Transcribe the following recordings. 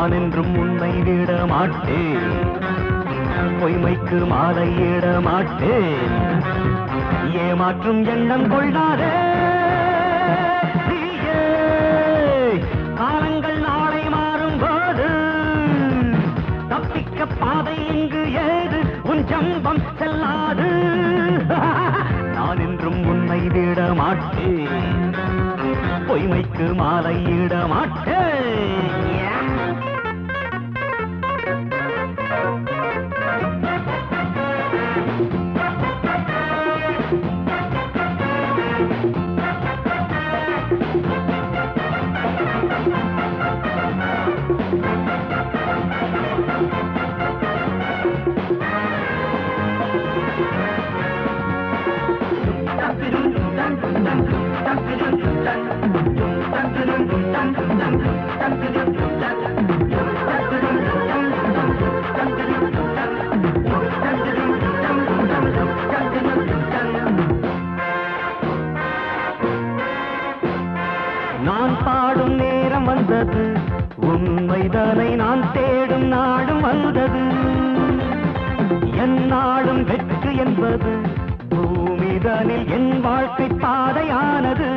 நான் என்றும் உன்னை விட மாட்டேன் பொய்மைக்கு மாலையிட மாட்டேன் ஏமாற்றும் எண்ணம் கொள்ளாதே பிரியே. காலங்கள் நாளை மாறும் போது தப்பிக்க பாதை இங்கு ஏது உன் ஜம்பம் செல்லாது நான் என்றும் உன்னை விட மாட்டேன் பொய்மைக்கு மாலையிட மாட்டேன் நான் பாடும் நேரம் வந்தது உண்மைதானை நான் தேடும் நாடும் வந்தது என் நாடும் வெற்றி என்பது பூமிதனில் என் வாழ்க்கை பாதையானது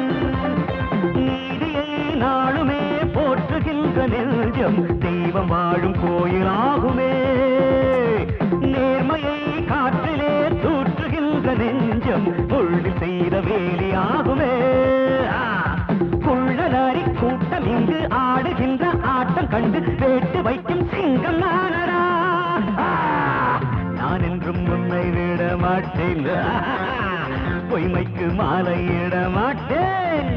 நீதியை நாளுமே போற்றுகின்ற நெஞ்சம் தெய்வம் வாழும் கோயிலாகுமே நேர்மையை காற்றிலே தூற்றுகின்ற நெஞ்சம் உள்ளில் செய்த வேலியாகுமே ஆ! குள்ளநரி கூட்டம் இங்கு ஆடுகின்ற ஆட்டம் கண்டு வேட்டு வைக்கும் சிங்கம் நானடா ஆ! நான் என்றும் உன்னை விட மாட்டேன் பொய்மைக்கு மாலையிட மாட்டேன்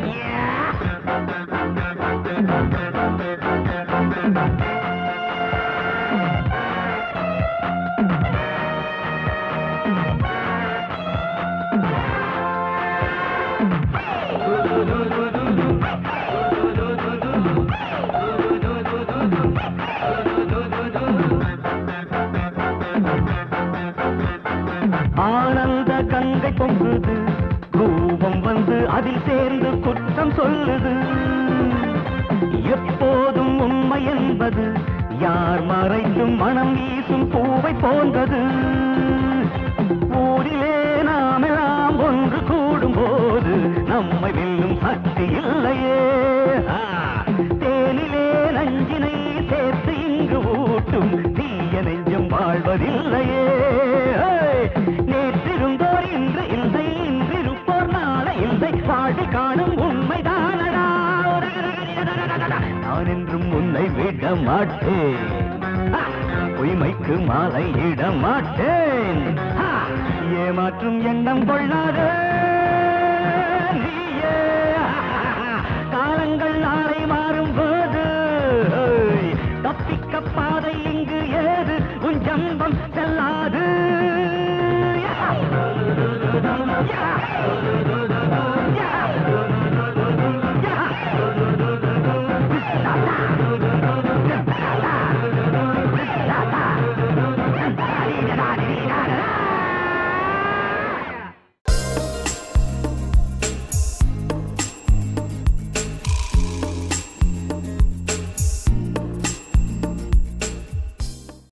ஆனந்த கங்கை பொங்குது ரூபம் வந்து அதில் சேர்ந்து குற்றம் சொல்லுது எப்போதும் உண்மை என்பது யார் மறைக்கும் மனம் வீசும் பூவை போன்றது ஊரிலே நாமெல்லாம் ஒன்று கூடும் போது நம்மை வெல்லும் சக்தி இல்லையே ஆ, தேனிலே நஞ்சினை சேர்த்து இங்கு ஊட்டும் தீய நெஞ்சம் வாழ்வதில்லையே ஏய், நேற்றிருந்தோர் இன்று இல்லை இன்றிருப்போர் நாளை இல்லை வாழ்வை காணும் உண்மைதானடா நான் என்றும் உன்னை விட மாட்டேன் ஆ, பொய்மைக்கு மாலை இட மாட்டேன் ஆ, ஏமாற்றும் எண்ணம் கொள்ளாதே